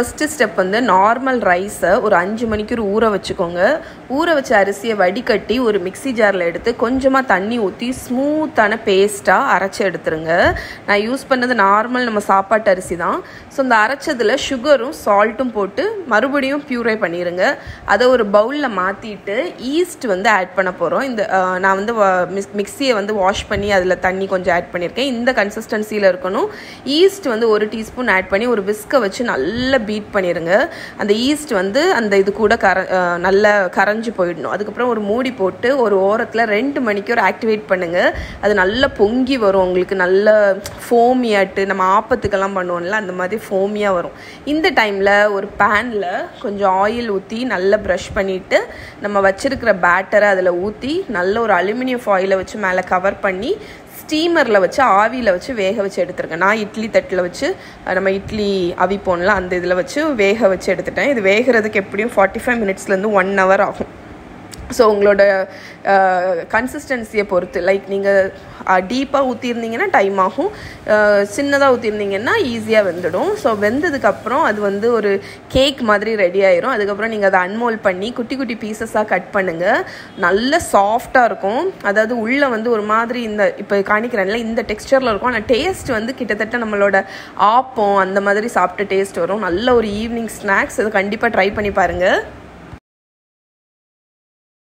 first step வந்து normal ரைஸை ஒரு அஞ்சு மணிக்கூர் ஊற வச்சுக்கோங்க ஊற வச்ச அரிசியை வடிகட்டி ஒரு மிக்ஸி ஜாரில் எடுத்து கொஞ்சமாக தண்ணி ஊற்றி ஸ்மூத்தான பேஸ்ட்டாக அரைச்சி எடுத்துருங்க நான் யூஸ் பண்ணது நார்மல் நம்ம சாப்பாட்டு அரிசி தான் ஸோ இந்த அரைச்சதில் சுகரும் சால்ட்டும் போட்டு மறுபடியும் பியூரை பண்ணிடுங்க அதை ஒரு பவுலில் மாற்றிட்டு ஈஸ்ட் வந்து ஆட் பண்ண போகிறோம் இந்த அஹ், நான் வந்து மிக்ஸியை வந்து வாஷ் பண்ணி அதில் தண்ணி கொஞ்சம் ஆட் பண்ணியிருக்கேன் இந்த கன்சிஸ்டன்சியில் இருக்கணும் ஈஸ்ட் வந்து ஒரு டீஸ்பூன் ஆட் பண்ணி ஒரு விஸ்கை வச்சு நல்லா பீட் பண்ணிடுங்க அந்த ஈஸ்ட் வந்து அந்த இது கூட கர அஹ், நல்லா கரைஞ்சு போயிடணும் அதுக்கப்புறம் ஒரு மூடி போட்டு ஒரு ஓரத்தில் ரெண்டு மணிக்கு ஒரு ஆக்டிவேட் பண்ணுங்கள் அது நல்லா பொங்கி வரும் உங்களுக்கு நல்ல ஃபோமியாட்டு நம்ம ஆப்பத்துக்கெல்லாம் பண்ணுவோம்ல அந்த மாதிரி ஃபோமியாக வரும் இந்த டைமில் ஒரு பேனில் கொஞ்சம் ஆயில் ஊற்றி நல்லா ப்ரஷ் பண்ணிவிட்டு நம்ம வச்சிருக்கிற பேட்டரை அதில் ஊற்றி நல்ல ஒரு அலுமினியம் ஃபாயிலை வச்சு மேலே கவர் பண்ணி ஸ்டீமரில் வச்சு ஆவியில் வச்சு வேக வச்சு எடுத்துருக்கேன் நான் இட்லி தட்டில் வச்சு அஹ், நம்ம இட்லி அவிப்போம்ல அந்த இதில் வச்சு வேக வச்சு எடுத்துட்டேன் இது வேகிறதுக்கு எப்படியும் ஃபார்ட்டி ஃபைவ் மினிட்ஸ்லேருந்து ஒன் ஹவர் ஆகும் ஸோ உங்களோட கன்சிஸ்டன்சியை பொறுத்து லைக் நீங்கள் டீப்பாக ஊற்றிருந்தீங்கன்னா டைம் ஆகும் சின்னதாக ஊற்றிருந்தீங்கன்னா ஈஸியாக வெந்துடும் ஸோ வெந்ததுக்கப்புறம் அது வந்து ஒரு கேக் மாதிரி ரெடி ஆயிரும் அதுக்கப்புறம் நீங்கள் அதை அன்மோல் பண்ணி குட்டி குட்டி பீசஸாக கட் பண்ணுங்கள் நல்ல சாஃப்டாக இருக்கும் அதாவது உள்ளே வந்து ஒரு மாதிரி இந்த இப்போ காணிக்கிறேன்ல இந்த டெக்ஸ்டரில் இருக்கும் ஆனால் டேஸ்ட் வந்து கிட்டத்தட்ட நம்மளோட ஆப்பம் அந்த மாதிரி சாப்பிட்ட டேஸ்ட் வரும் நல்ல ஒரு ஈவினிங் ஸ்நாக்ஸ் அது கண்டிப்பாக ட்ரை பண்ணி பாருங்கள்